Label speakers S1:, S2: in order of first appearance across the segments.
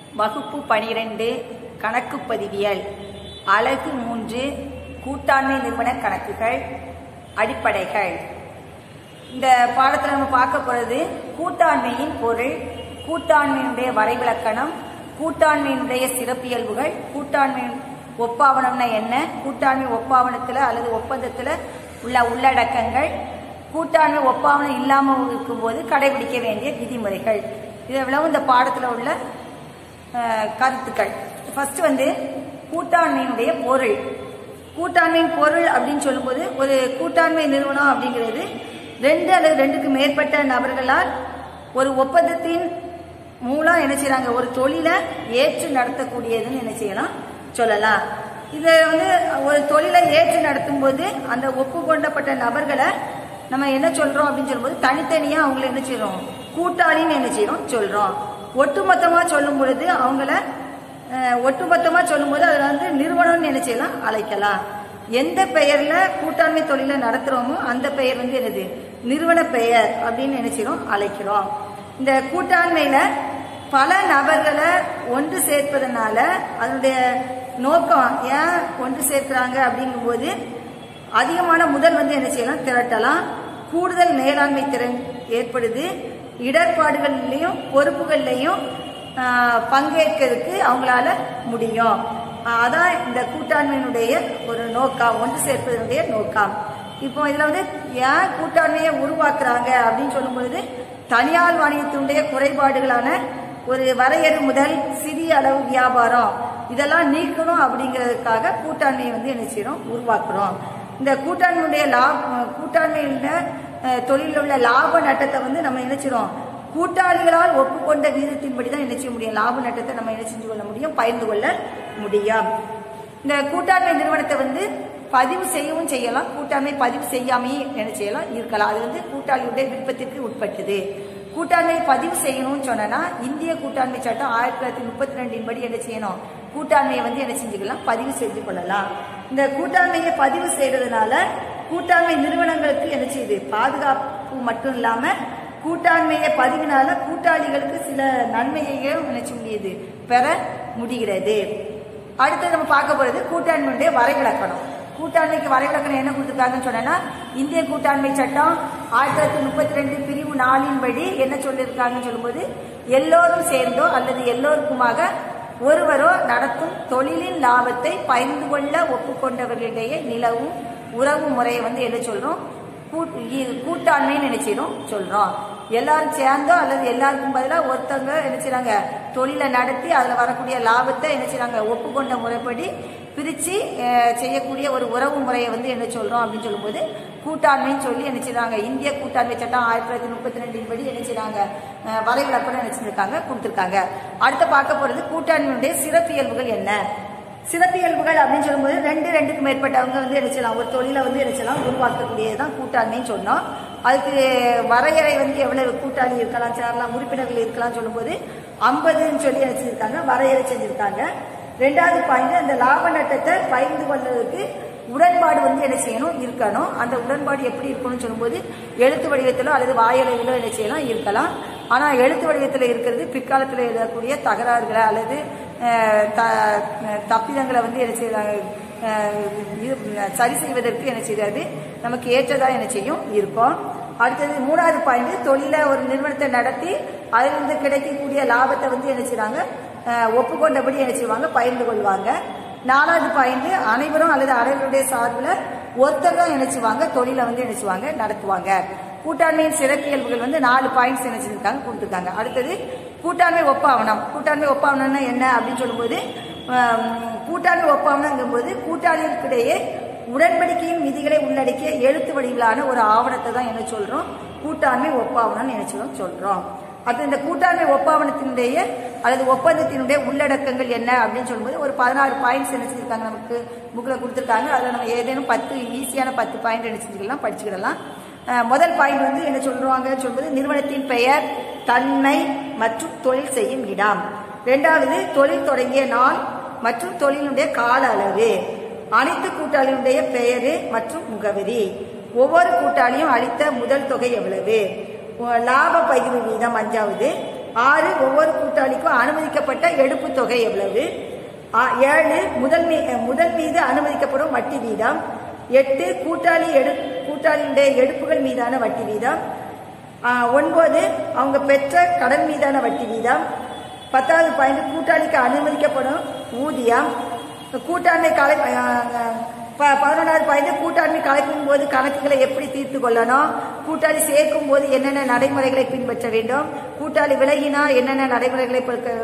S1: வகுப்பு பனிரெண்டு கணக்கு பதிவியல் அலகு மூன்று கூட்டாண்மை நிறுவன கணக்குகள் அடிப்படைகள் இந்த பாடத்தில் நம்ம பார்க்க போறது கூட்டாண்மையின் பொருள் கூட்டாண்மையினுடைய வரைவிலக்கணம் கூட்டாண்மையினுடைய சிறப்பியல்புகள் கூட்டாண்மை ஒப்பாவனம்னா என்ன கூட்டாண்மை ஒப்பாவனத்தில் அல்லது ஒப்பந்தத்தில் உள்ள உள்ளடக்கங்கள் கூட்டாண்மை ஒப்பாவனம் இல்லாமல் இருக்கும்போது கடைபிடிக்க வேண்டிய விதிமுறைகள் இதெல்லாம் இந்த பாடத்தில் உள்ள அஹ், கருத்துக்கள் ஃபர்ஸ்ட் வந்து கூட்டாண்மையினுடைய பொருள் கூட்டாண்மையின் பொருள் அப்படின்னு சொல்லும்போது ஒரு கூட்டாண்மை நிறுவனம் அப்படிங்கிறது ரெண்டு அல்லது ரெண்டுக்கு மேற்பட்ட நபர்களால் ஒரு ஒப்பந்தத்தின் மூலம் என்ன செய்றாங்க ஒரு தொழிலை ஏற்று நடத்தக்கூடியதுன்னு என்ன செய்யலாம் சொல்லலாம் இதை வந்து ஒரு தொழிலை ஏற்று நடத்தும் போது அந்த ஒப்புக்கொண்டப்பட்ட நபர்களை நம்ம என்ன சொல்றோம் அப்படின்னு சொல்லும்போது தனித்தனியா அவங்கள என்ன செய்றோம் கூட்டாளின்னு என்ன செய்றோம் சொல்றோம் ஒட்டுமொத்தமா சொல்லும் பொழுது அவங்கள அஹ், ஒட்டுமொத்தமா சொல்லும்போது அதை வந்து நிறுவனம்னு என்ன செய்யலாம் அழைக்கலாம் எந்த பெயர்ல கூட்டாண்மை தொழிலை நடத்துறோமோ அந்த பெயர் வந்து என்னது நிறுவன பெயர் அப்படின்னு என்ன செய்றோம் அழைக்கிறோம் இந்த கூட்டாண்மையில பல நபர்களை ஒன்று சேர்ப்பதனால அதனுடைய நோக்கம் ஏன் ஒன்று சேர்க்கிறாங்க அப்படிங்கும்போது அதிகமான முதல் வந்து என்ன செய்யலாம் திரட்டலாம் கூடுதல் மேலாண்மை திறன் ஏற்படுது இடர்பாடுகள்லையும் பொறுப்புகள்லையும் ஆஹ், பங்கேற்கிறதுக்கு அவங்களால முடியும் ஆஹ், அதான் இந்த கூட்டாண்மையினுடைய ஒரு நோக்கம் ஒன்று சேர்ப்பதனுடைய நோக்கம் இப்போ இதுல வந்து ஏன் கூட்டாண்மையை உருவாக்குறாங்க அப்படின்னு சொல்லும் பொழுது தனியார் வாணியத்தினுடைய குறைபாடுகளான ஒரு வரையறு முதல் சிறிய அளவு வியாபாரம் இதெல்லாம் நீக்கணும் அப்படிங்கிறதுக்காக கூட்டாண்மையை வந்து என்ன செய்யறோம் உருவாக்குறோம் இந்த கூட்டாண்மையுடைய லாப கூட்டாண்மையில அஹ், தொழிலில் உள்ள லாப நட்டத்தை வந்து நம்ம நினைச்சிரும் கூட்டாளிகளால் ஒப்புக்கொண்ட வீதத்தின்படி தான் என்ன செய்ய முடியும் லாப நட்டத்தை நம்ம என்ன செஞ்சு கொள்ள முடியும் பகிர்ந்து கொள்ள முடியும் இந்த கூட்டாண்மை நிறுவனத்தை வந்து பதிவு செய்யவும் செய்யலாம் கூட்டாண்மை பதிவு செய்யாமையே என்ன செய்யலாம் இருக்கலாம் அது வந்து கூட்டாளியுடைய விருப்பத்திற்கு உட்பட்டது கூட்டாண்மையை பதிவு செய்யணும்னு சொன்னா இந்திய கூட்டாண்மை சட்டம் ஆயிரத்தி தொள்ளாயிரத்தி முப்பத்தி ரெண்டின் படி என்ன செய்யணும் கூட்டாண்மையை வந்து என்ன செஞ்சுக்கலாம் பதிவு செஞ்சு கொள்ளலாம் இந்த கூட்டாண்மையை பதிவு செய்யறதுனால கூட்டாண்மை நிறுவனங்களுக்கு என்ன செய்யுது பாதுகாப்பு மட்டும் இல்லாம கூட்டாண்மையை பதிவினால கூட்டாளிகளுக்கு சில நன்மையையும் நினைச்ச முடியுது பெற முடிகிறது அடுத்து நம்ம பார்க்க போறது கூட்டாண்மையுடைய வரைவிலக்கணம் கூட்டாண்மைக்கு வரைவிலக்கணம் என்ன கொடுத்துருக்காங்கன்னு சொன்னா இந்திய கூட்டாண்மை சட்டம் ஆயிரத்தி தொள்ளாயிரத்தி முப்பத்தி ரெண்டு பிரிவு நாலின் படி என்ன சொல்லியிருக்காங்கன்னு சொல்லும்போது எல்லோரும் சேர்ந்தோ அல்லது எல்லோருக்குமாக ஒருவரோ நடத்தும் தொழிலின் லாபத்தை பகிர்ந்து கொள்ள ஒப்புக்கொண்டவர்களிடையே நிலவும் உறவு முறையை வந்து என்ன சொல்றோம் கூட்- இ- கூட்டாண்மைன்னு நினைச்சிடும் சொல்றோம் எல்லாரும் சேர்ந்தோ அல்லது எல்லாருக்கும் பதிலாக ஒருத்தவங்க என்ன செய்றாங்க தொழிலை நடத்தி அதுல வரக்கூடிய லாபத்தை என்ன செய்றாங்க ஒப்புக்கொண்ட முறைப்படி பிரிச்சு அஹ், செய்யக்கூடிய ஒரு உறவு முறையை வந்து என்ன சொல்றோம் அப்படின்னு சொல்லும்போது கூட்டாண்மைன்னு சொல்லி என்ன செய்றாங்க இந்திய கூட்டாண்மை சட்டம் ஆயிரத்தி தொள்ளாயிரத்தி முப்பத்தி ரெண்டின் படி என்ன செய்றாங்க அஹ், வரைவிலக்கணம் என்ன செஞ்சிருக்காங்க கொடுத்திருக்காங்க அடுத்து பார்க்க போறது கூட்டாண்மையுடைய சிறப்பியல்புகள் என்ன சிறப்பியல்புகள் அப்படின்னு சொல்லும்போது ரெண்டு ரெண்டுக்கு மேற்பட்டவங்க வந்து என்ன செய்யலாம் ஒரு தொழிலை வந்து என்ன செய்யலாம் உருவாக்கக்கூடியதுதான் கூட்டாண்மைன்னு சொன்னோம் அதுக்கு வரையறை வந்து எவ்வளவு கூட்டாளி இருக்கலாம் சேரலாம் உறுப்பினர்கள் இருக்கலாம் சொல்லும்போது ஐம்பதுன்னு சொல்லி என்ன செஞ்சிருக்காங்க வரையறை செஞ்சிருக்காங்க ரெண்டாவது பாயிண்ட் அந்த லாப நட்டத்தை பகிர்ந்து கொள்வதற்கு உடன்பாடு வந்து என்ன செய்யணும் இருக்கணும் அந்த உடன்பாடு எப்படி இருக்கணும்னு சொல்லும்போது எழுத்து வடிவத்திலோ அல்லது வாயளவிலோ என்ன செய்யலாம் இருக்கலாம் ஆனா எழுத்து வடிவத்தில் இருக்கிறது பிற்காலத்தில் எழுதக்கூடிய தகராறுகளை அல்லது அஹ், த- தப்பிதங்களை வந்து என்ன செய்யறாங்க அஹ், இது, சரி செய்வதற்கு என்ன செய்யாது நமக்கு ஏற்றதா என்ன செய்யும் இருக்கும் அடுத்தது மூணாவது பாயிண்ட் தொழிலை ஒரு நிறுவனத்தை நடத்தி அதிலிருந்து கிடைக்கக்கூடிய லாபத்தை வந்து என்ன செய்றாங்க அஹ், ஒப்புக்கொண்டபடி என்ன செய்வாங்க பகிர்ந்து கொள்வாங்க நாலாவது பாயிண்ட் அனைவரும் அல்லது அனைவருடைய சார்பில் ஒருத்தர் தான் நினைச்சுவாங்க தொழிலை வந்து நினைச்சுவாங்க நடத்துவாங்க கூட்டாண்மையின் சிறப்பியல்புகள் வந்து நாலு பாயிண்ட்ஸ் நினைச்சிருக்காங்க கொடுத்துருக்காங்க அடுத்தது கூட்டாண்மை ஒப்பாவனம் கூட்டாண்மை ஒப்பாவனம்னா என்ன அப்படின்னு சொல்லும்போது ஆம், கூட்டாண்மை ஒப்பாவனங்கும்போது கூட்டாளிகளுக்கிடையே உடன்படிக்கையின் விதிகளை உள்ளடக்கிய எழுத்து வடிவிலான ஒரு ஆவணத்தை தான் என்ன சொல்றோம் கூட்டாண்மை ஒப்பாவனம் நினைச்சோம் சொல்றோம் அது இந்த கூட்டாண்மை ஒப்பாவனத்தினுடைய அல்லது ஒப்பந்தத்தினுடைய உள்ளடக்கங்கள் என்ன அப்படின்னு சொல்லும்போது ஒரு பதினாறு பாயிண்ட்ஸ் என்ன செஞ்சிருக்காங்க நமக்கு புக்கில் கொடுத்துருக்காங்க அதில் நம்ம ஏதேனும் பத்து ஈஸியான பத்து பாயிண்ட் என்ன செஞ்சுக்கலாம் படிச்சுக்கிடலாம் அஹ், முதல் பாயிண்ட் வந்து என்ன சொல்றாங்க சொல்வது நிறுவனத்தின் பெயர் தன்மை மற்றும் தொழில் செய்யும் இடம் இரண்டாவது தொழில் தொடங்கிய நாள் மற்றும் தொழிலுடைய கால அளவு அனைத்து கூட்டாளியுடைய பெயரு மற்றும் முகவரி ஒவ்வொரு கூட்டாளியும் அளித்த முதல் தொகை எவ்வளவு லாப பகிர்வு வீதம் அஞ்சாவது ஆறு ஒவ்வொரு கூட்டாளிக்கும் அனுமதிக்கப்பட்ட எடுப்பு தொகை எவ்வளவு ஆ- ஏழு முதல் மீ முதல் மீது அனுமதிக்கப்படும் வட்டி வீதம் எட்டு கூட்டாளி எடு கூட்டாளியுடைய எடுப்புகள் மீதான வட்டி வீதம் ஆ, ஒன்பது அவங்க பெற்ற கடன் மீதான வட்டி வீதம் பத்தாவது பாயிண்ட் கூட்டாளிக்கு அனுமதிக்கப்படும் ஊதியம் கூட்டாண்மை கலை ஆ, ப- பதினொன்றாவது பாயிண்ட் கூட்டாண்மை கலைக்கும் போது கணக்குகளை எப்படி தீர்த்து கொள்ளணும் கூட்டாளி சேர்க்கும் போது என்னென்ன நடைமுறைகளை பின்பற்ற வேண்டும் கூட்டாளி விலகினா என்னென்ன நடைமுறைகளை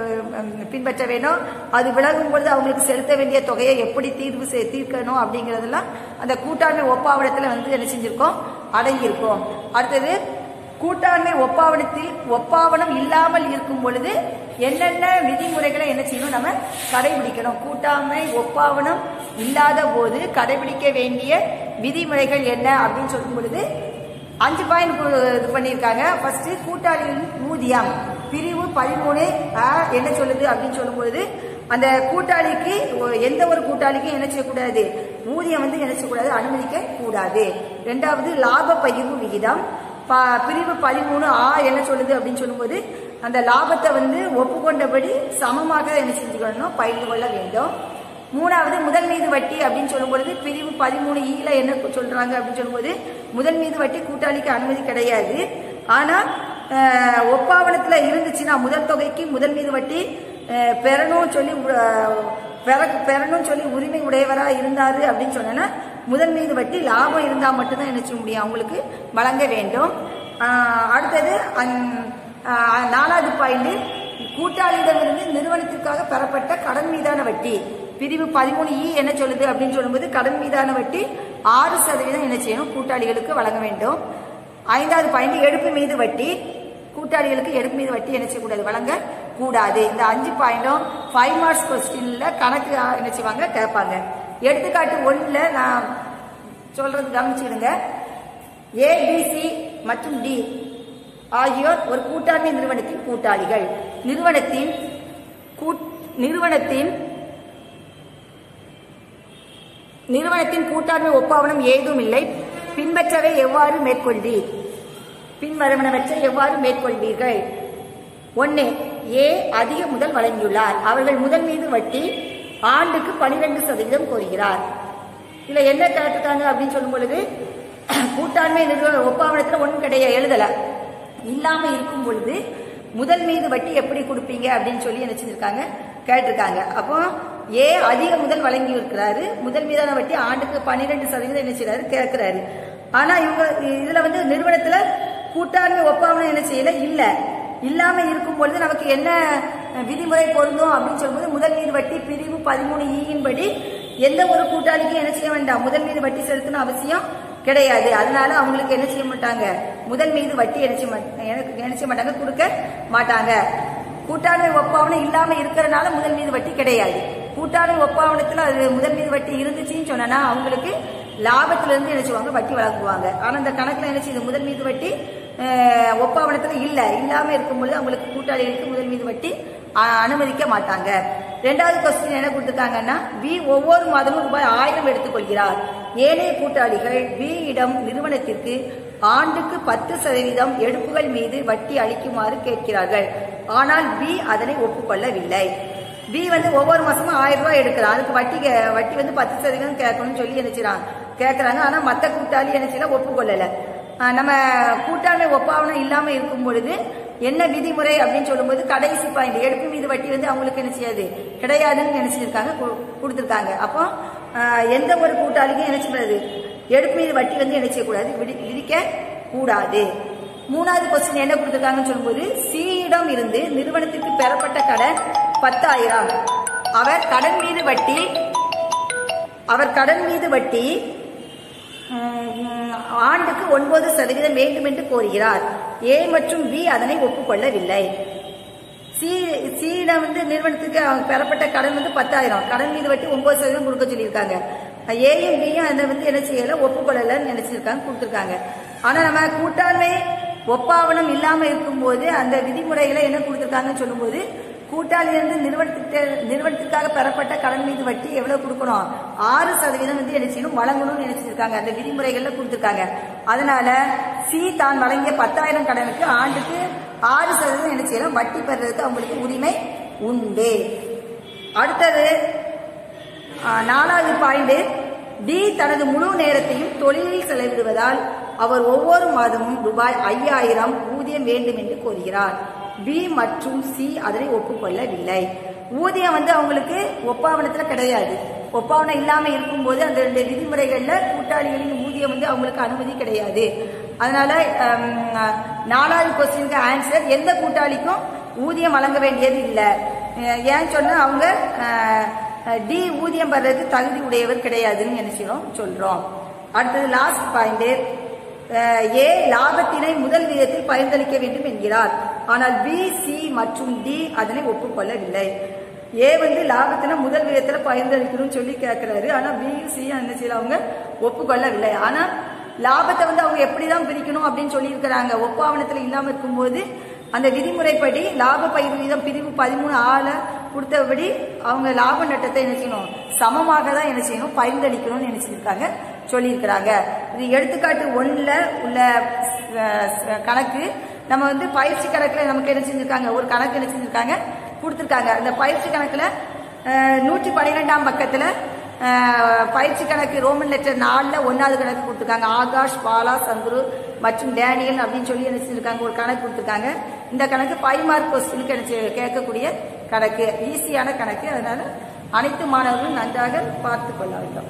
S1: ப- பின்பற்ற வேண்டும் அது விலகும் பொழுது அவங்களுக்கு செலுத்த வேண்டிய தொகையை எப்படி தீர்வு செய்- தீர்க்கணும் அப்படிங்கறதெல்லாம் அந்த கூட்டாண்மை ஒப்பாவடத்துல வந்து என்ன செஞ்சிருக்கோம் அடங்கியிருக்கோம் அடுத்தது கூட்டாண்மை ஒப்பாவணத்தில் ஒப்பாவணம் இல்லாமல் இருக்கும் பொழுது என்னென்ன விதிமுறைகளை என்ன செய்யணும் நம்ம கடைபிடிக்கணும் கூட்டாண்மை ஒப்பாவணம் இல்லாத போது கடைபிடிக்க வேண்டிய விதிமுறைகள் என்ன அப்படின்னு சொல்லும் பொழுது அஞ்சு பாயிண்ட் இது பண்ணியிருக்காங்க ஃபர்ஸ்ட் கூட்டாளியின் ஊதியம் பிரிவு பதிமூணு ஆ, என்ன சொல்லுது அப்படின்னு சொல்லும் பொழுது அந்த கூட்டாளிக்கு ஒ- எந்த ஒரு கூட்டாளிக்கும் என்ன செய்யக்கூடாது ஊதியம் வந்து என்ன செய்யக்கூடாது அனுமதிக்க கூடாது ரெண்டாவது லாப பகிர்வு விகிதம் ப- பிரிவு பதிமூணு ஆ என்ன சொல்லுது அப்படின்னு சொல்லும்போது அந்த லாபத்தை வந்து ஒப்புக்கொண்டபடி சமமாக என்ன செஞ்சுக்கணும் பகிர்ந்து கொள்ள வேண்டும் மூணாவது முதல் மீது வட்டி அப்படின்னு சொல்லும்பொழுது பிரிவு பதிமூணு ஈல என்ன சொல்றாங்க அப்படின்னு சொல்லும்போது முதல் மீது வட்டி கூட்டாளிக்கு அனுமதி கிடையாது ஆனா அஹ், ஒப்பாவணத்துல இருந்துச்சுன்னா முதல் தொகைக்கு முதல் மீது வட்டி அஹ், பெறணும்னு சொல்லி அஹ், பெற- பெறணும்னு சொல்லி உரிமை உடையவரா இருந்தாரு அப்படின்னு சொன்னா முதல் மீது வட்டி லாபம் இருந்தா மட்டும்தான் என்ன செய்ய முடியும் அவங்களுக்கு வழங்க வேண்டும் ஆஹ் அடுத்தது அந்- ஆஹ் நாலாவது பாயிண்ட் கூட்டாளியிடமிருந்து நிறுவனத்திற்காக பெறப்பட்ட கடன் மீதான வட்டி பிரிவு பதிமூணு இ என்ன சொல்லுது அப்படின்னு சொல்லும்போது கடன் மீதான வட்டி ஆறு சதவீதம் என்ன செய்யணும் கூட்டாளிகளுக்கு வழங்க வேண்டும் ஐந்தாவது பாயிண்ட் எடுப்பு மீது வட்டி கூட்டாளிகளுக்கு எடுப்பு மீது வட்டி என்ன செய்யக்கூடாது வழங்க கூடாது இந்த அஞ்சு பாயிண்டும் ஃபைவ் மார்க்ஸ் கொஸ்டின்ல கணக்கு என்ன செய்வாங்க கேட்பாங்க எடுத்துக்காட்டு ஒண்ணுல நான் சொல்றது கவனிச்சிடுங்க ஏபிசி மற்றும் டி ஆகியோர் ஒரு கூட்டாண்மை நிறுவனத்தின் கூட்டாளிகள் நிறுவனத்தின் கூட்- நிறுவனத்தின் நிறுவனத்தின் கூட்டாண்மை ஒப்பாவனம் ஏதும் இல்லை பின்பற்றவை எவ்வாறு மேற்கொண்டீர் பின்வருவனவற்றை எவ்வாறு மேற்கொள்வீர்கள் ஒன்று ஏ அதிக முதல் வழங்கியுள்ளார் அவர்கள் முதல் மீது வட்டி ஆண்டுக்கு பனிரெண்டு சதவீதம் கோருகிறார் இதுல என்ன கேட்டுட்டாங்க அப்படின்னு சொல்லும் பொழுது கூட்டாண்மை நிறுவன ஒப்பாவனத்துல ஒண்ணும் கிடையாது எழுதல இல்லாம இருக்கும் பொழுது முதல் மீது வட்டி எப்படி கொடுப்பீங்க அப்படின்னு சொல்லி என்ன செஞ்சிருக்காங்க கேட்டிருக்காங்க அப்போ ஏ அதிக முதல் வழங்கி இருக்கிறாரு முதல் மீதான வட்டி ஆண்டுக்கு பன்னிரெண்டு சதவீதம் என்ன செய்யறாரு கேட்கிறாரு ஆனா இவங்க இதுல வந்து நிறுவனத்துல கூட்டாண்மை ஒப்பாவனம் என்ன செய்யல இல்ல இல்லாம இருக்கும் பொழுது நமக்கு என்ன விதிமுறை பொருந்தும் அப்படின்னு சொல்லும்போது முதல் மீது வட்டி பிரிவு பதிமூணு ஈயின் படி எந்த ஒரு கூட்டாளிக்கும் என்ன செய்ய வேண்டாம் முதல் மீது வட்டி செலுத்தணும் அவசியம் கிடையாது அதனால அவங்களுக்கு என்ன செய்ய மாட்டாங்க முதல் மீது வட்டி என்ன செய்ய மாட்டாங்க எனக்கு என்ன செய்ய மாட்டாங்க கொடுக்க மாட்டாங்க கூட்டாண்மை ஒப்பாவனம் இல்லாம இருக்கிறனால முதல் மீது வட்டி கிடையாது கூட்டாண்மை ஒப்பாவனத்துல அது முதல் மீது வட்டி இருந்துச்சுன்னு சொன்னா அவங்களுக்கு லாபத்துல இருந்து என்ன செய்வாங்க வட்டி வழங்குவாங்க ஆனா இந்த கணக்குல என்ன செய்யுது முதல் மீது வட்டி அஹ், ஒப்பாவனத்துல இல்ல இல்லாம இருக்கும்பொழுது அவங்களுக்கு கூட்டாளிகளுக்கு முதல் மீது வட்டி அஹ், அனுமதிக்க மாட்டாங்க ரெண்டாவது கொஸ்டின் என்ன கொடுத்துருக்காங்கன்னா பி ஒவ்வொரு மாதமும் ரூபாய் ஆயிரம் எடுத்துக்கொள்கிறார் ஏனைய கூட்டாளிகள் பி இடம் நிறுவனத்திற்கு ஆண்டுக்கு பத்து சதவீதம் எடுப்புகள் மீது வட்டி அளிக்குமாறு கேட்கிறார்கள் ஆனால் பி அதனை ஒப்புக்கொள்ளவில்லை பி வந்து ஒவ்வொரு மாசமும் ஆயிரம் ரூபாய் எடுக்கிறான் அதுக்கு வட்டி கே- வட்டி வந்து பத்து சதவீதம் கேட்கணும்னு சொல்லி நினைச்சிடான் கேட்கறாங்க ஆனா மத்த கூட்டாளி என்ன செய்யல ஒப்புக்கொள்ளல ஆஹ் நம்ம கூட்டாண்மை ஒப்பாவனம் இல்லாம இருக்கும் பொழுது என்ன விதிமுறை அப்படின்னு சொல்லும்போது கடைசி பாயிண்ட் எடுப்பு மீது வட்டி வந்து அவங்களுக்கு என்ன செய்யாது கிடையாதுன்னு நினைச்சிருக்காங்க கொடுத்துருக்காங்க அப்போ ஆஹ் எந்த ஒரு கூட்டாளிக்கும் என்ன செய்யக்கூடாது எடுப்பு மீது வட்டி வந்து என்ன செய்யக்கூடாது விதி- விதிக்க கூடாது மூணாவது கொஸ்டின் என்ன கொடுத்துருக்காங்கன்னு சொல்லும்போது சியிடம் இருந்து நிறுவனத்திற்கு பெறப்பட்ட கடன் பத்தாயிரம் அவர் கடன் மீது வட்டி அவர் கடன் மீது வட்டி உம், ஆண்டுக்கு ஒன்பது சதவீதம் வேண்டும் என்று கோருகிறார் ஏ மற்றும் பி அதனை ஒப்புக்கொள்ளவில்லை சி சியிடம் வந்து நிறுவனத்துக்கு அவங்க பெறப்பட்ட கடன் வந்து பத்தாயிரம் கடன் மீது வட்டி ஒன்பது சதவீதம் கொடுக்க சொல்லியிருக்காங்க ஏயும் பியும் அதை வந்து என்ன செய்யல ஒப்புக்கொள்ளலன்னு நினைச்சிருக்காங்க கொடுத்துருக்காங்க ஆனா நம்ம கூட்டாண்மை ஒப்பாவனம் இல்லாம இருக்கும்போது அந்த விதிமுறைகளை என்ன கொடுத்துருக்காங்கன்னு சொல்லும்போது கூட்டாளியிலிருந்து நிறுவனத்திற்கு நிறுவனத்திற்காக பெறப்பட்ட கடன் மீது வட்டி எவ்வளவு கொடுக்கணும் ஆறு சதவீதம் வந்து என்ன செய்யணும் வழங்கணும்னு நினைச்சிருக்காங்க அந்த விதிமுறைகள்ல கொடுத்துருக்காங்க அதனால சி தான் வழங்கிய பத்தாயிரம் கடனுக்கு ஆண்டுக்கு ஆறு சதவீதம் என்ன செய்யலாம் வட்டி பெறுறதுக்கு அவங்களுக்கு உரிமை உண்டு அடுத்தது ஆ, நாலாவது பாயிண்ட் டி தனது முழு நேரத்தையும் தொழிலில் செலவிடுவதால் அவர் ஒவ்வொரு மாதமும் ரூபாய் ஐயாயிரம் ஊதியம் வேண்டும் என்று கோருகிறார் பி மற்றும் சி அதனை ஒப்புக்கொள்ளவில்லை ஊதியம் வந்து அவங்களுக்கு ஒப்பாவனத்துல கிடையாது ஒப்பாவனம் இல்லாம இருக்கும்போது அந்த ரெண்டு விதிமுறைகள்ல கூட்டாளிகளின் ஊதியம் வந்து அவங்களுக்கு அனுமதி கிடையாது அதனால ஹம், நாலாவது கொஸ்டினுக்கு ஆன்சர் எந்த கூட்டாளிக்கும் ஊதியம் வழங்க வேண்டியது இல்லை ஏன்னு சொன்னா அவங்க அஹ், டி ஊதியம் பெறதுக்கு தகுதி உடையவர் கிடையாதுன்னு என்ன செய்யறோம் சொல்றோம் அடுத்தது லாஸ்ட் பாயிண்ட் ஏ லாபத்தினை முதல் விதத்தில் பகிர்ந்தளிக்க வேண்டும் என்கிறார் ஆனால் பி சி மற்றும் டி அதனை ஒப்புக்கொள்ளவில்லை ஏ வந்து லாபத்தினை முதல் விதத்துல பகிர்ந்தளிக்கணும்னு சொல்லி கேட்கிறாரு ஆனா பி சி என்ன செய்யல அவங்க ஒப்புக்கொள்ளவில்லை ஆனா லாபத்தை வந்து அவங்க எப்படிதான் பிரிக்கணும் அப்படின்னு சொல்லியிருக்கிறாங்க ஒப்பாவனத்துல இல்லாம இருக்கும்போது அந்த விதிமுறைப்படி லாப பயிர் வீதம் பிரிவு பதிமூணு ஆள கொடுத்தபடி அவங்க லாப நட்டத்தை என்ன செய்யணும் சமமாக தான் என்ன செய்யணும் பரிந்தளிக்கணும்னு என்ன செஞ்சிருக்காங்க சொல்லியிருக்கிறாங்க இது எடுத்துக்காட்டு ஒண்ணுல உள்ள அஹ், அஹ், கணக்கு நம்ம வந்து பயிற்சி கணக்குல நமக்கு என்ன செஞ்சிருக்காங்க ஒரு கணக்கு என்ன செஞ்சிருக்காங்க கொடுத்துருக்காங்க அந்த பயிற்சி கணக்குல அஹ், நூற்றி பன்னிரெண்டாம் பக்கத்துல அஹ், பயிற்சி கணக்கு ரோமன் லெட்டர் நாலுல ஒன்னாவது கணக்கு கொடுத்துருக்காங்க ஆகாஷ் பாலா சந்துரு மற்றும் டேனியல் அப்படின்னு சொல்லி என்ன செஞ்சிருக்காங்க ஒரு கணக்கு கொடுத்துருக்காங்க இந்த கணக்கு ஃபைவ் மார்க் கொஸ்டினுக்கு என்ன செய்ய- கேட்கக்கூடிய கணக்கு ஈஸியான கணக்கு அதனால அனைத்து மாணவர்களும் நன்றாக பார்த்து கொள்ள வேண்டும்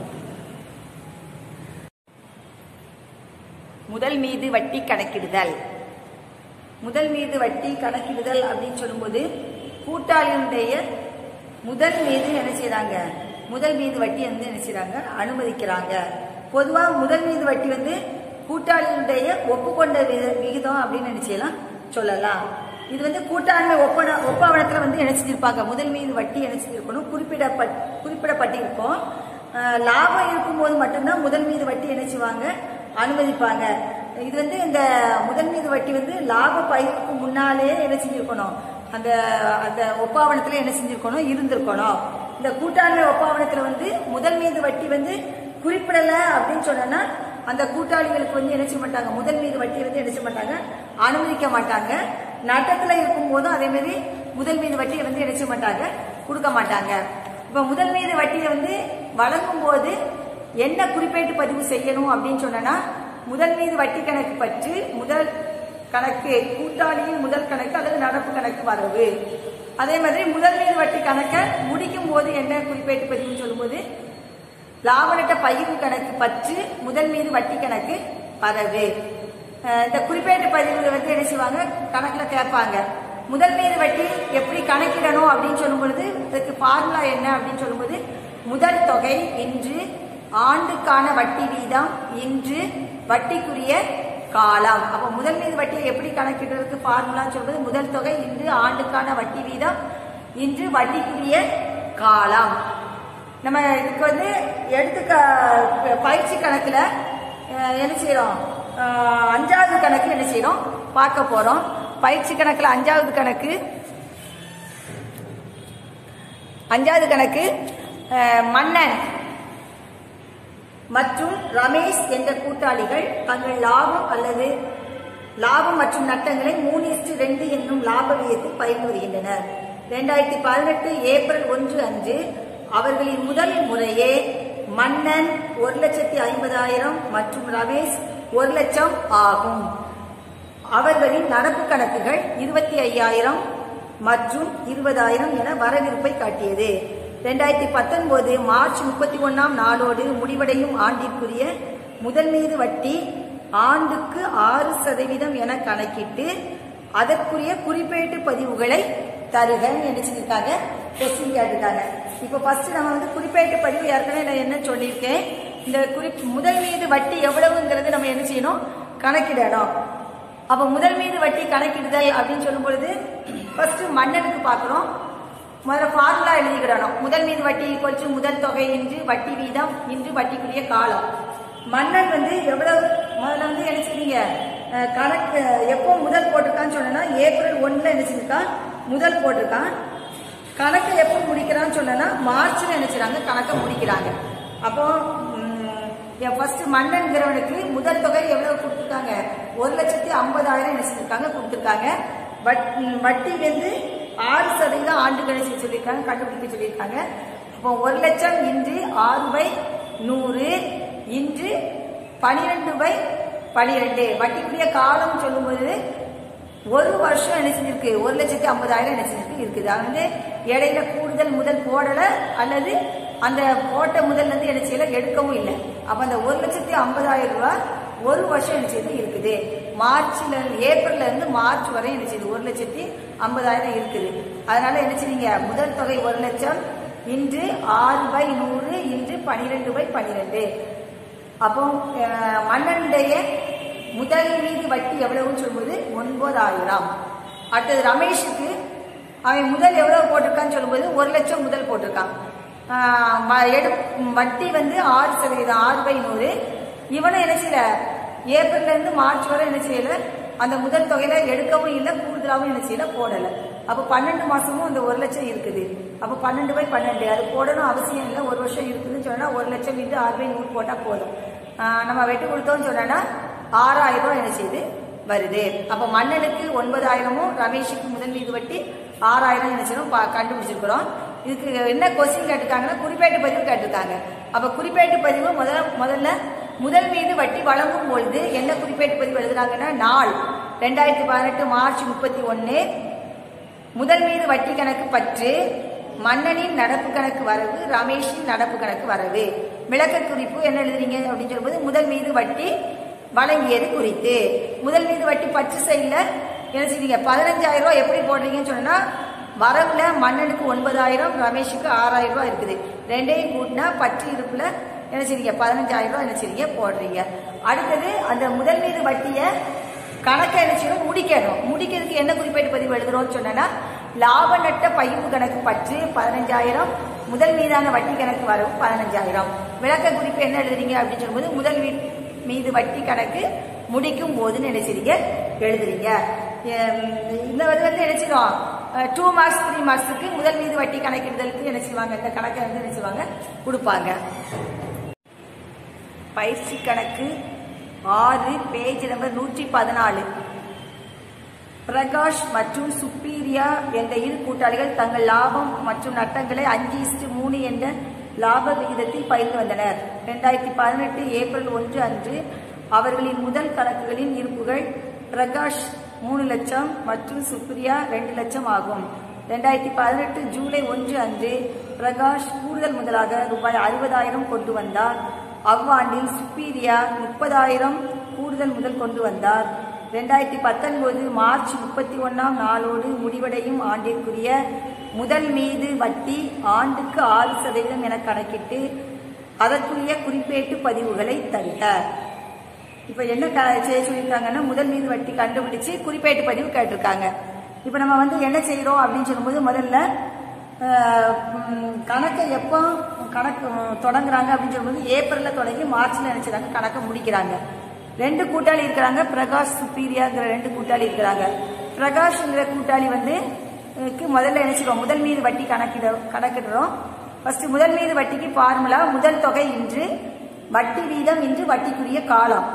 S1: முதல் மீது வட்டி கணக்கிடுதல் முதல் மீது வட்டி கணக்கிடுதல் அப்படின்னு சொல்லும்போது கூட்டாளியினுடைய முதல் மீது என்ன செய்றாங்க முதல் மீது வட்டி வந்து என்ன செய்றாங்க அனுமதிக்கிறாங்க பொதுவா முதல் மீது வட்டி வந்து கூட்டாளியினுடைய ஒப்புக்கொண்ட வித- விகிதம் அப்படின்னு நினைச்சலாம் சொல்லலாம் இது வந்து கூட்டாண்மை ஒப்பன ஒப்பாவணத்துல வந்து என்ன செஞ்சிருப்பாங்க முதல் மீது வட்டி என்ன செஞ்சிருக்கணும் குறிப்பிடப்பட் குறிப்பிடப்பட்டிருக்கும் அஹ், லாபம் இருக்கும்போது மட்டும்தான் முதல் மீது வட்டி என்ன செய்வாங்க அனுமதிப்பாங்க இது வந்து இந்த முதல் மீது வட்டி வந்து லாப பயிருக்கு முன்னாலே என்ன செஞ்சிருக்கணும் அந்த அந்த ஒப்பாவணத்துல என்ன செஞ்சிருக்கணும் இருந்திருக்கணும் இந்த கூட்டாண்மை ஒப்பாவணத்துல வந்து முதல் மீது வட்டி வந்து குறிப்பிடல அப்படின்னு சொன்னா அந்த கூட்டாளிகளுக்கு வந்து என்ன செய்ய மாட்டாங்க முதல் மீது வட்டி வந்து என்ன செய்ய மாட்டாங்க அனுமதிக்க மாட்டாங்க நட்டத்துல இருக்கும் போதும் அதே மாதிரி முதல் மீது வட்டியை வந்து என்ன செய்ய மாட்டாங்க கொடுக்க மாட்டாங்க இப்ப முதல் மீது வட்டியை வந்து வழங்கும் போது என்ன குறிப்பேட்டு பதிவு செய்யணும் அப்படின்னு சொன்னா முதல் மீது வட்டி கணக்கு பற்றி முதல் கணக்கு கூட்டாளியின் முதல் கணக்கு அல்லது நடப்பு கணக்கு வரவு அதே மாதிரி முதல் மீது வட்டி கணக்கை முடிக்கும் போது என்ன குறிப்பேட்டு பதிவுன்னு சொல்லும்போது லாப நட்ட பகிர்வு கணக்கு பற்று முதல் மீது வட்டி கணக்கு வரவு அஹ் இந்த குறிப்பேட்டு பதிவு வந்து என்ன செய்வாங்க கணக்குல கேட்பாங்க முதல் மீது வட்டி எப்படி கணக்கிடணும் அப்படின்னு சொல்லும் பொழுது இதுக்கு ஃபார்முலா என்ன அப்படின்னு சொல்லும்போது முதல் தொகை இன்று ஆண்டுக்கான வட்டி வீதம் இன்று வட்டிக்குரிய காலம் அப்ப முதல் மீது வட்டியை எப்படி கணக்கிடுறதுக்கு ஃபார்முலான்னு சொல்றது முதல் தொகை இன்று ஆண்டுக்கான வட்டி வீதம் இன்று வட்டிக்குரிய காலம் நம்ம இதுக்கு வந்து எடுத்துக்க பயிற்சி கணக்குல அஹ், என்ன செய்யறோம் அஹ், அஞ்சாவது கணக்கு என்ன செய்யறோம் பார்க்க போறோம் பயிற்சி கணக்குல அஞ்சாவது கணக்கு அஞ்சாவது கணக்கு அஹ், மன்னன் மற்றும் ரமேஷ் என்ற கூட்டாளிகள் தங்கள் லாபம் அல்லது லாபம் மற்றும் நட்டங்களை மூணு இஸ்டு ரெண்டு என்னும் லாப விகிதத்தில் பயிர்ந்து வருகின்றனர் இரண்டாயிரத்தி பதினெட்டு ஏப்ரல் ஒன்று அன்று அவர்களின் முதல் முறையே மன்னன் ஒரு லட்சத்தி ஐம்பதாயிரம் மற்றும் ரமேஷ் ஒரு லட்சம் ஆகும் அவர்களின் நடப்பு கணக்குகள் இருபத்தி ஐயாயிரம் மற்றும் இருபதாயிரம் என வரவிருப்பை காட்டியது ரெண்டாயிரத்தி பத்தொன்பது மார்ச் முப்பத்தி ஒன்னாம் நாளோடு முடிவடையும் ஆண்டிற்குரிய முதல் மீது வட்டி ஆண்டுக்கு ஆறு சதவீதம் என கணக்கிட்டு அதற்குரிய குறிப்பேட்டு பதிவுகளை தருகன்னு என்ன செஞ்சிருக்காங்க கொஸ்டின் கேட்டிருக்காங்க இப்போ ஃபர்ஸ்ட் நம்ம வந்து குறிப்பேட்டு பதிவு ஏற்கனவே நான் என்ன சொல்லியிருக்கேன் இந்த குறி முதல் மீது வட்டி எவ்வளவுங்கிறது நம்ம என்ன செய்யணும் கணக்கிடணும் அப்ப முதல் மீது வட்டி கணக்கிடுதல் அப்படின்னு சொல்லும் பொழுது ஃபர்ஸ்ட் மன்னனுக்கு பார்க்கிறோம் முதல்ல ஃபார்முலா எழுதிக்கிடணும் முதல் மீது வட்டி ஈக்குவல் முதல் தொகை இன்று வட்டி வீதம் இன்று வட்டிக்குரிய காலம் மன்னன் வந்து எவ்வளவு முதல்ல வந்து என்ன செய்வீங்க அஹ், கணக்கு எப்போ முதல் போட்டிருக்கான்னு சொன்னா ஏப்ரல் ஒண்ணுல என்ன செஞ்சிருக்கான் முதல் போட்டிருக்கான் கணக்கை எப்போ முடிக்கிறான்னு சொன்னா மார்ச்ல என்ன செய்றாங்க கணக்கை முடிக்கிறாங்க அப்போ ம், என் ஃபர்ஸ்ட் மன்னன்கிறவனுக்கு முதல் தொகை எவ்வளவு கொடுத்துருக்காங்க ஒரு லட்சத்தி ஐம்பதாயிரம் என்ன செஞ்சிருக்காங்க கொடுத்துருக்காங்க வட்- ம், வட்டி வந்து ஆறு சதவீதம் ஆண்டு கழிச்சு சொல்லியிருக்காங்க கண்டுபிடிக்க சொல்லியிருக்காங்க இப்போ ஒரு லட்சம் இன்று ஆறு பை நூறு இன்று பனிரெண்டு பை பனிரெண்டு வட்டிக்குரிய காலம் சொல்லும்போது ஒரு வருஷம் என்ன செஞ்சிருக்கு ஒரு லட்சத்தி ஐம்பதாயிரம் என்ன செஞ்சிருக்கு இருக்குது அது வந்து இடையில கூடுதல் முதல் போடல அல்லது அந்த போட்ட முதல்ல இருந்து என்ன செய்யல எடுக்கவும் இல்லை அப்ப அந்த ஒரு லட்சத்தி ஐம்பதாயிரம் ரூபாய் ஒரு வருஷம் என்ன செய்யுது இருக்குது மார்ச்ல இருந்து ஏப்ரல்ல இருந்து மார்ச் வரை என்ன செய்யுது ஒரு லட்சத்தி ஐம்பதாயிரம் இருக்குது அதனால என்ன செய்வீங்க முதல் தொகை ஒரு லட்சம் இன்று ஆறு பை நூறு இன்று பனிரெண்டு பை பனிரெண்டு அப்போ அஹ், மன்னனுடைய முதல் மீது வட்டி எவ்வளவுன்னு சொல்லும்போது ஒன்பதாயிரம் அடுத்தது ரமேஷுக்கு அவன் முதல் எவ்வளவு போட்டிருக்கான்னு சொல்லும்போது ஒரு லட்சம் முதல் போட்டிருக்கான் ஆஹ் ம- எடு வட்டி வந்து ஆறு சதவீதம் ஆறு பை நூறு இவனும் என்ன செய்யல ஏப்ரல்ல இருந்து மார்ச் வரை என்ன செய்யல அந்த முதல் தொகையில எடுக்கவும் இல்லை கூடுதலாகவும் என்ன செய்யல போடல அப்ப பன்னெண்டு மாசமும் அந்த ஒரு லட்சம் இருக்குது அப்ப பன்னெண்டு பை பன்னெண்டு அது போடணும் அவசியம் இல்லை ஒரு வருஷம் இருக்குதுன்னு சொன்னா ஒரு லட்சம் இருந்து ஆறு பை நூறு போட்டா போதும் ஆஹ் நம்ம வெட்டி கொடுத்தோம்னு சொன்னா ஆறாயிரம் ரூபாய் என்ன செய்யுது வருது அப்ப மன்னனுக்கு ஒன்பதாயிரமும் ரமேஷுக்கு முதல் மீது வட்டி ஆறாயிரம் என்ன செய்யணும் பா- கண்டுபிடிச்சிருக்கிறோம் இதுக்கு என்ன கொஸ்டின் கேட்டிருக்காங்கன்னா குறிப்பேட்டு பதிவு கேட்டிருக்காங்க அப்ப குறிப்பேட்டு பதிவு முதல்ல முதல்ல முதல் மீது வட்டி வழங்கும் பொழுது என்ன குறிப்பேட்டு பதிவு எழுதுறாங்கன்னா நாள் ரெண்டாயிரத்தி பதினெட்டு மார்ச் முப்பத்தி ஒன்னு முதல் மீது வட்டி கணக்கு பற்று மன்னனின் நடப்பு கணக்கு வரவு ரமேஷின் நடப்பு கணக்கு வரவு விளக்க குறிப்பு என்ன எழுதுறீங்க அப்படின்னு சொல்லும்போது முதல் மீது வட்டி வழங்கியது குறித்து முதல் மீது வட்டி பற்று சைடில் என்ன செய்றீங்க பதினஞ்சாயிரம் ரூபாய் எப்படி போடுறீங்கன்னு சொன்னா வரவுல மன்னனுக்கு ஒன்பதாயிரம் ரமேஷுக்கு ஆறாயிரம் ரூபாய் இருக்குது ரெண்டையும் கூட்டினா பற்று இருப்புல என்ன செய்றீங்க பதினஞ்சாயிரம் ரூபாய் என்ன செய்றீங்க போடுறீங்க அடுத்தது அந்த முதல் மீது வட்டியை கணக்கை என்ன செய்யணும் முடிக்கணும் முடிக்கிறதுக்கு என்ன குறிப்பேட்டு பதிவு எழுதுறோம்னு சொன்னா லாப நட்ட பயிர்வு கணக்கு பற்று பதினஞ்சாயிரம் முதல் மீதான வட்டி கணக்கு வரவு பதினஞ்சாயிரம் விளக்க குறிப்பு என்ன எழுதுறீங்க அப்படின்னு சொல்லும்போது முதல் வீ- மீது வட்டி கணக்கு முடிக்கும் போதுன்னு என்ன செய்றீங்க எழுதுறீங்க எம், இந்த வந்து வந்து என்ன செய்வோம் டூ மார்க்ஸ் த்ரீ மார்க்ஸுக்கு முதல் மீது வட்டி கணக்கிடுதலுக்கு என்ன செய்வாங்க இந்த கணக்கை வந்து என்ன செய்வாங்க கொடுப்பாங்க பயிற்சி கணக்கு ஆறு பேஜ் நம்பர் நூற்றி பதினாலு பிரகாஷ் மற்றும் சுப்பீரியா என்ற இரு கூட்டாளிகள் தங்கள் லாபம் மற்றும் நட்டங்களை அஞ்சு இஸ்டு மூணு என்ற லாப விகிதத்தில் பயிர்ந்து வந்தனர் ரெண்டாயிரத்தி பதினெட்டு ஏப்ரல் ஒன்று அன்று அவர்களின் முதல் கணக்குகளின் இருப்புகள் பிரகாஷ் மூணு லட்சம் மற்றும் சுப்ரியா ரெண்டு லட்சம் ஆகும் ரெண்டாயிரத்தி பதினெட்டு ஜூலை ஒன்று அன்று பிரகாஷ் கூடுதல் முதலாக ரூபாய் அறுபதாயிரம் கொண்டு வந்தார் அவ்வாண்டில் சுப்பீரியா முப்பதாயிரம் கூடுதல் முதல் கொண்டு வந்தார் ரெண்டாயிரத்தி பத்தொன்பது மார்ச் முப்பத்தி ஒன்னாம் நாளோடு முடிவடையும் ஆண்டிற்குரிய முதல் மீது வட்டி ஆண்டுக்கு ஆறு சதவீதம் என கணக்கிட்டு அதற்குரிய குறிப்பேட்டு பதிவுகளை தருக இப்ப என்ன க- செய்ய சொல்லியிருக்காங்கன்னா முதல் மீது வட்டி கண்டுபிடிச்சு குறிப்பேட்டு பதிவு கேட்டிருக்காங்க இப்ப நம்ம வந்து என்ன செய்யறோம் அப்படின்னு சொல்லும்போது முதல்ல அஹ், ம், கணக்கை எப்போ கணக்கு ம், தொடங்குறாங்க அப்படின்னு சொல்லும்போது ஏப்ரல்ல தொடங்கி மார்ச்ல நினைச்சாங்க கணக்கை முடிக்கிறாங்க ரெண்டு கூட்டாளி இருக்கிறாங்க பிரகாஷ் சுப்பீரியாங்கிற ரெண்டு கூட்டாளி இருக்கிறாங்க பிரகாஷ்ங்கிற கூட்டாளி வந்து அஹ், க்கு முதல்ல நினைச்சிருவோம் முதல் மீது வட்டி கணக்கிட கணக்கிடுறோம் ஃபர்ஸ்ட் முதல் மீது வட்டிக்கு ஃபார்முலா முதல் தொகை இன்று வட்டி வீதம் இன்று வட்டிக்குரிய காலம்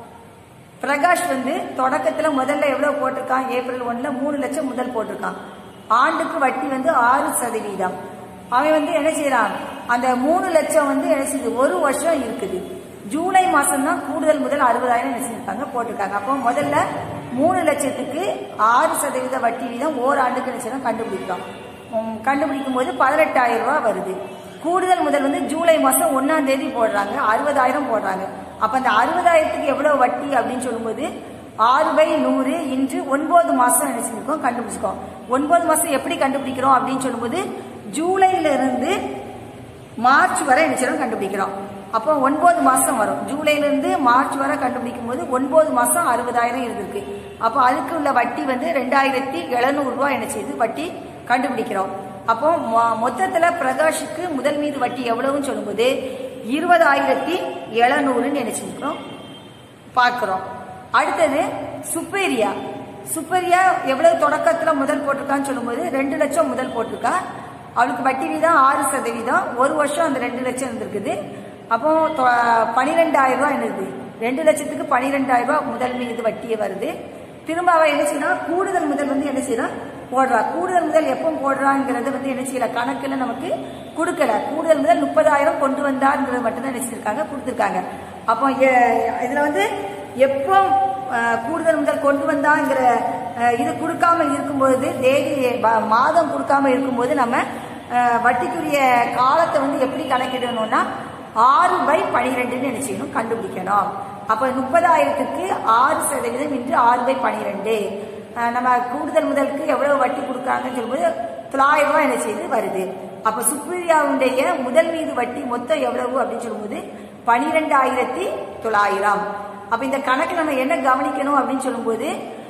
S1: பிரகாஷ் வந்து தொடக்கத்துல முதல்ல எவ்வளவு போட்டிருக்கான் ஏப்ரல் ஒண்ணுல மூணு லட்சம் முதல் போட்டிருக்கான் ஆண்டுக்கு வட்டி வந்து ஆறு சதவீதம் அவன் வந்து என்ன செய்யறான் அந்த மூணு லட்சம் வந்து என்ன செய்யுது ஒரு வருஷம் இருக்குது ஜூலை மாசம் தான் கூடுதல் முதல் அறுபதாயிரம் என்ன செஞ்சிருக்காங்க போட்டிருக்காங்க அப்போ முதல்ல மூணு லட்சத்துக்கு ஆறு சதவீத வட்டி வீதம் ஓராண்டுக்கு என்ன செய்யணும் கண்டுபிடிக்கிறோம் உம், கண்டுபிடிக்கும் போது பதினெட்டாயிரம் ரூபாய் வருது கூடுதல் முதல் வந்து ஜூலை மாசம் ஒன்னாம் தேதி போடுறாங்க அறுபதாயிரம் போடுறாங்க அப்ப அந்த அறுபதாயிரத்துக்கு எவ்வளவு வட்டி அப்படின்னு சொல்லும்போது ஆறு பை நூறு இன்று ஒன்பது மாசம் என்ன செஞ்சிருக்கோம் கண்டுபிடிச்சிக்கோம் ஒன்பது மாசம் எப்படி கண்டுபிடிக்கிறோம் அப்படின்னு சொல்லும்போது ஜூலைல இருந்து மார்ச் வரை என்ன செய்யறோம் கண்டுபிடிக்கிறோம் அப்போ ஒன்பது மாசம் வரும் ஜூலைல இருந்து மார்ச் வரை கண்டுபிடிக்கும் போது ஒன்பது மாசம் அறுபதாயிரம் இருந்திருக்கு அப்போ அதுக்கு உள்ள வட்டி வந்து ரெண்டாயிரத்தி எழுநூறு ரூபாய் என்ன செய்யுது வட்டி கண்டுபிடிக்கிறோம் அப்போ மொ- மொத்தத்துல பிரகாஷுக்கு முதல் மீது வட்டி எவ்வளவுன்னு சொல்லும்போது இருபதாயிரத்தி எழுநூறுன்னு என்ன செஞ்சுக்கிறோம் பார்க்கிறோம் அடுத்தது சுப்பேரியா சுப்பேரியா எவ்வளவு தொடக்கத்துல முதல் போட்டிருக்கான்னு சொல்லும்போது ரெண்டு லட்சம் முதல் போட்டிருக்கா அவளுக்கு வட்டி வீதம் ஆறு சதவீதம் ஒரு வருஷம் அந்த ரெண்டு லட்சம் இருந்திருக்குது அப்போ பனிரெண்டாயிரம் ரூபாய் என்னது ரெண்டு லட்சத்துக்கு பனிரெண்டாயிரம் ரூபாய் முதல் மீது வட்டியே வருது திரும்ப அவ என்ன செய்யணும் கூடுதல் முதல் வந்து என்ன செய்யணும் போடுறா கூடுதல் முதல் எப்போ போடுறாங்கிறது வந்து என்ன செய்யல கணக்குல நமக்கு கொடுக்கல கூடுதல் முதல் முப்பதாயிரம் கொண்டு வந்தாருங்கிறது மட்டும்தான் என்ன செஞ்சிருக்காங்க கொடுத்துருக்காங்க அப்போ எ- இதுல வந்து எப்போ அஹ், கூடுதல் முதல் கொண்டு வந்தாங்கிற அஹ், இது கொடுக்காம இருக்கும்பொழுது தேதி ப- மாதம் கொடுக்காம இருக்கும்போது நம்ம அஹ், வட்டிக்குரிய காலத்தை வந்து எப்படி கணக்கிடணும்னா ஆறு பை பனிரெண்டுன்னு என்ன செய்யணும் கண்டுபிடிக்கணும் அப்ப முப்பதாயிரத்துக்கு ஆறு சதவீதம் இன்று ஆறு பை பனிரெண்டு அஹ் நம்ம கூடுதல் முதலுக்கு எவ்வளவு வட்டி கொடுக்காங்கன்னு சொல்லும்போது தொள்ளாயிரம் ரூபாய் என்ன செய்து வருது அப்ப சுப்ரியாவுடைய முதல் மீது வட்டி மொத்தம் எவ்வளவு அப்படின்னு சொல்லும்போது பனிரெண்டாயிரத்தி தொள்ளாயிரம் அப்ப இந்த கணக்கு நம்ம என்ன கவனிக்கணும் அப்படின்னு சொல்லும்போது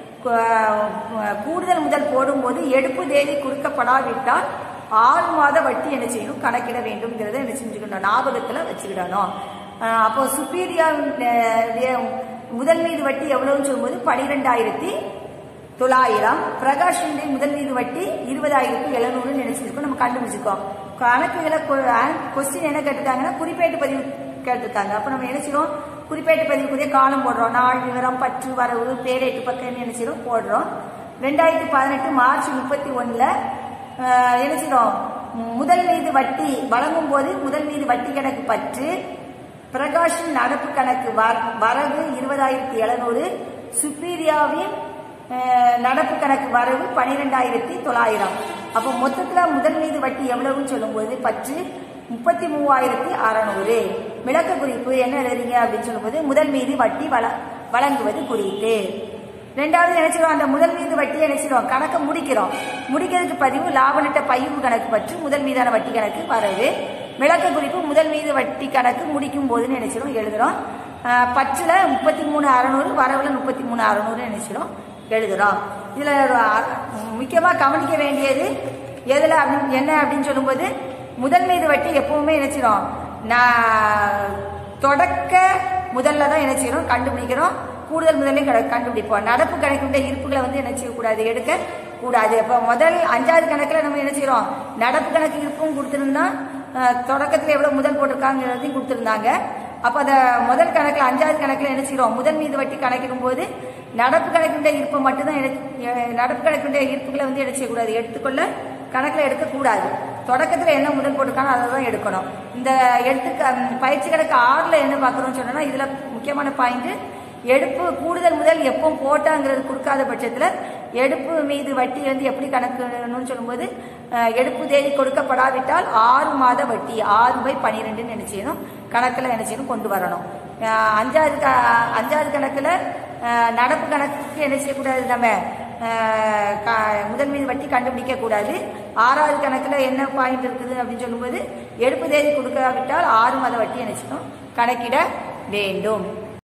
S1: கு- கூடுதல் முதல் போடும்போது எடுப்பு தேதி கொடுக்கப்படாவிட்டால் ஆறு மாத வட்டி என்ன செய்யணும் கணக்கிட வேண்டும்ங்கிறத என்ன செஞ்சுக்கணும் ஞாபகத்துல வச்சுக்கிடணும் அஹ் அப்போ சுப்பீரியா முதல் மீது வட்டி எவ்வளவுன்னு சொல்லும்போது பனிரெண்டாயிரத்தி தொள்ளாயிரம் பிரகாஷனுடைய முதல் மீது வட்டி இருபதாயிரத்தி எழுநூறு நினைச்சிருக்கோம் நம்ம கண்டுபிடிச்சிருக்கோம் கணக்குகளை கொஸ்டின் என்ன கேட்டிருக்காங்கன்னா குறிப்பேட்டு பதிவு கேட்டிருக்காங்க அப்ப நம்ம என்ன செய்றோம் குறிப்பேட்டு பதிவுக்குரிய காலம் போடுறோம் நாள் விவரம் பற்று வரவு பேரேட்டு பக்கம் என்ன செய்றோம் போடுறோம் ரெண்டாயிரத்தி பதினெட்டு மார்ச் முப்பத்தி ஒண்ணுல அஹ், என்ன செய்றோம் முதல் மீது வட்டி வழங்கும் போது முதல் மீது வட்டி கணக்கு பற்று பிரகாஷின் நடப்பு கணக்கு வர- வரவு இருபதாயிரத்தி எழுநூறு சுப்பீரியாவின் அஹ், நடப்பு கணக்கு வரவு பனிரெண்டாயிரத்தி தொள்ளாயிரம் அப்போ மொத்தத்துல முதல் மீது வட்டி எவ்வளவுன்னு சொல்லும்போது பற்று முப்பத்தி மூவாயிரத்தி அறநூறு விளக்க குறிப்பு என்ன எழுதுறீங்க அப்படின்னு சொல்லும்போது முதல் மீது வட்டி வழ வழங்குவது குறித்து ரெண்டாவது நினைச்சிடும் அந்த முதல் மீது வட்டியை நினைச்சிடும் கணக்கை முடிக்கிறோம் முடிக்கிறதுக்கு பதிவு லாப நட்ட பயிர்வு கணக்கு பற்றி முதல் மீதான வட்டி கணக்கு வரவு விளக்க குறிப்பு முதல் மீது வட்டி கணக்கு முடிக்கும் போது நினைச்சிடும் எழுதுறோம் அஹ், பற்றுல முப்பத்தி மூணு அறநூறு வரவுல முப்பத்தி மூணு அறநூறு நினைச்சிடும் எழுதுறோம் இதுல ஒரு அ- முக்கியமா கவனிக்க வேண்டியது எதுல அப்படின்னு என்ன அப்படின்னு சொல்லும்போது முதல் மீது வட்டி எப்பவுமே நினைச்சிடும் நான் தொடக்க முதல்ல தான் என்ன செய்யணும் கண்டுபிடிக்கிறோம் கூடுதல் முதலையும் கட- கண்டுபிடிப்போம் நடப்பு கணக்குடைய இருப்புகளை வந்து என்ன செய்யக்கூடாது எடுக்க கூடாது அப்போ முதல் அஞ்சாவது கணக்குல நம்ம என்ன செய்யறோம் நடப்பு கணக்கு இருப்பும் கொடுத்திருந்தா அஹ், தொடக்கத்துல எவ்வளவு முதல் போட்டிருக்காங்கிறதையும் கொடுத்திருந்தாங்க அப்ப அந்த முதல் கணக்குல அஞ்சாவது கணக்குல என்ன செய்யறோம் முதல் மீது வட்டி கணக்கிடும் போது நடப்பு கணக்குடைய இருப்பை மட்டும்தான் எடு- எ- நடப்பு கணக்குடைய இருப்புகளை வந்து என்ன செய்யக்கூடாது எடுத்துக்கொள்ள கணக்குல எடுக்கக்கூடாது தொடக்கத்துல என்ன முதல் போட்டிருக்கானோ அதை தான் எடுக்கணும் இந்த எடுத்து பயிற்சி கணக்கு ஆறுல என்ன பார்க்கறோம்னு சொன்னோம்னா இதுல முக்கியமான பாயிண்ட் எடுப்பு கூடுதல் முதல் எப்போ போட்டாங்கிறது கொடுக்காத பட்சத்துல எடுப்பு மீது வட்டி வந்து எப்படி கணக்குன்னு சொல்லும்போது அஹ், எடுப்பு தேதி கொடுக்கப்படாவிட்டால் ஆறு மாத வட்டி ஆறு பை பனிரெண்டுன்னு என்ன செய்யணும் கணக்குல என்ன செய்யணும் கொண்டு வரணும் அஹ், அஞ்சாவது க- அஞ்சாவது கணக்குல அஹ், நடப்பு கணக்குக்கு என்ன செய்யக்கூடாது நம்ம அஹ், க- முதல் மீது வட்டி கண்டுபிடிக்க கூடாது ஆறாவது கணக்குல என்ன பாயிண்ட் இருக்குது அப்படின்னு சொல்லும்போது எடுப்பு தேதி கொடுக்காவிட்டால் ஆறு மாத வட்டி என்ன செய்யணும் கணக்கிட வேண்டும்